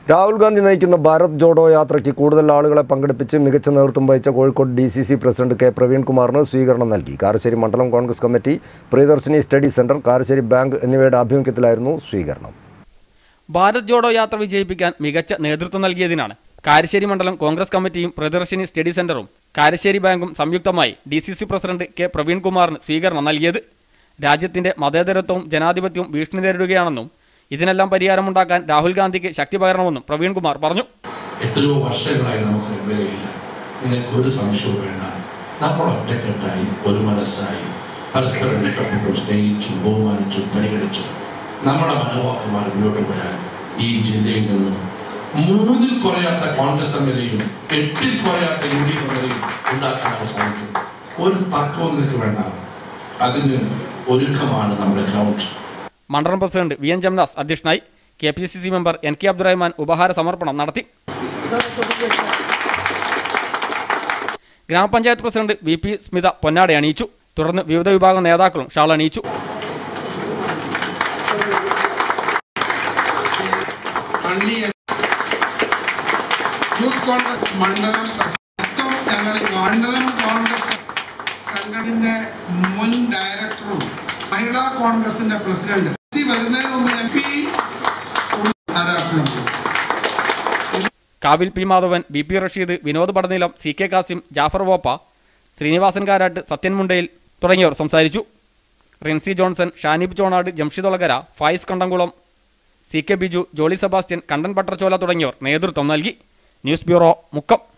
രാഹുൽ ഗാന്ധി നയിക്കുന്ന ഭാരത് ജോഡോ യാത്രയ്ക്ക് കൂടുതൽ ആളുകളെ പങ്കെടുപ്പിച്ച് മികച്ച നേതൃത്വം വഹിച്ച Kozhikode D C C president K പ്രവീൺകുമാറിന് സ്വീകരണം നൽകി കാരശ്ശേരി മണ്ഡലം Congress committee Priyadarshini study centre Karassery bank എന്നിവയുടെ ആഭിമുഖ്യത്തിലായിരുന്നു സ്വീകരണം ഭാരത് ജോഡോ യാത്ര വിജയിപ്പിക്കാൻ മികച്ച നേതൃത്വം നൽകിയതിനാണ് കാരശ്ശേരി മണ്ഡലം കോൺഗ്രസ് കമ്മിറ്റിയും പ്രദർശിനി സ്റ്റഡി സെന്ററും കാരശ്ശേരി ബാങ്കും സംയുക്തമായി D C C president K പ്രവീൺകുമാറിന് സ്വീകരണം നൽകിയത് രാജ്യത്തിന്റെ മതേതരത്വവും ജനാധിപത്യവും ഭീഷണി നേരിടുകയാണെന്നും ഇതിനെല്ലാം പരിഹാരമുണ്ടാക്കാൻ രാഹുൽ ഗാന്ധിക്ക് ശക്തി പകരണമെന്നും പ്രവീൺകുമാർ പറഞ്ഞു എത്രയോ വർഷങ്ങളായി നമുക്ക് എം എൽ എ ഇല്ല നിങ്ങൾക്ക് ഒരു സംശയവും വേണ്ട നമ്മൾ ഒറ്റക്കെട്ടായി ഒരു മനസ്സായി പരസ്പരം ഇഷ്ടപ്പെട്ടും സ്നേഹിച്ചും ബഹുമാനിച്ചും പരിഗണിച്ചും നമ്മുടെ മനോവാക്കന്മാർ മുന്നോട്ട് പോയാൽ ഈ ജില്ലയിൽ നിന്ന് മൂന്നിൽ കുറയാത്ത കോൺഗ്രസ് എം എൽ എയും എട്ടിൽ കുറയാത്ത U D F M L എയും ഉണ്ടാക്കാൻ സാധിക്കും ഒരു തർക്കവും നിങ്ങൾക്ക് വേണ്ട അതിന് ഒരുക്കമാണ് നമ്മുടെ ഗ്രൗണ്ട് മണ്ഡലം പ്രസിഡന്റ് വി എൻ ജംനാസ് അധ്യക്ഷനായി K P C C member N K Abdurahman ഉപഹാര സമർപ്പണം നടത്തി ഗ്രാമപഞ്ചായത്ത് പ്രസിഡന്റ് വി പി സ്മിത പൊന്നാട അണിയിച്ചു തുടർന്ന് വിവിധ വിഭാഗം നേതാക്കളും ഷാൾ അണിയിച്ചു പള്ളി യൂത്ത് കോൺഗ്രസ് മണ്ഡലം മൊത്തം ഞങ്ങൾ മണ്ഡലം കോൺഗ്രസ് സംഘടനയുടെ മുൻ ഡയറക്ടറും മഹിളാ കോൺഗ്രസിന്റെ പ്രസിഡന്റ് സി വരുന്നതിന് മുമ്പ് M P Aradhana Kavil P Madhavan B P Rasheed Vinod Padaneelam C K Kasim Jafar Voppa Sreenivasan Karat Sathyan Mundayil തുടങ്ങിയവർ സംസാരിച്ചു റിൻസി ജോൺസൺ ഷാനിബ് ചോണാട് ജംഷിദ് ഒളകര ഫായിസ് കണ്ടംകുളം സി കെ ബിജു ജോളി സെബാസ്റ്റ്യൻ കണ്ടൻ പട്ടർചോല തുടങ്ങിയവർ നേതൃത്വം നൽകി ന്യൂസ് ബ്യൂറോ മുക്കം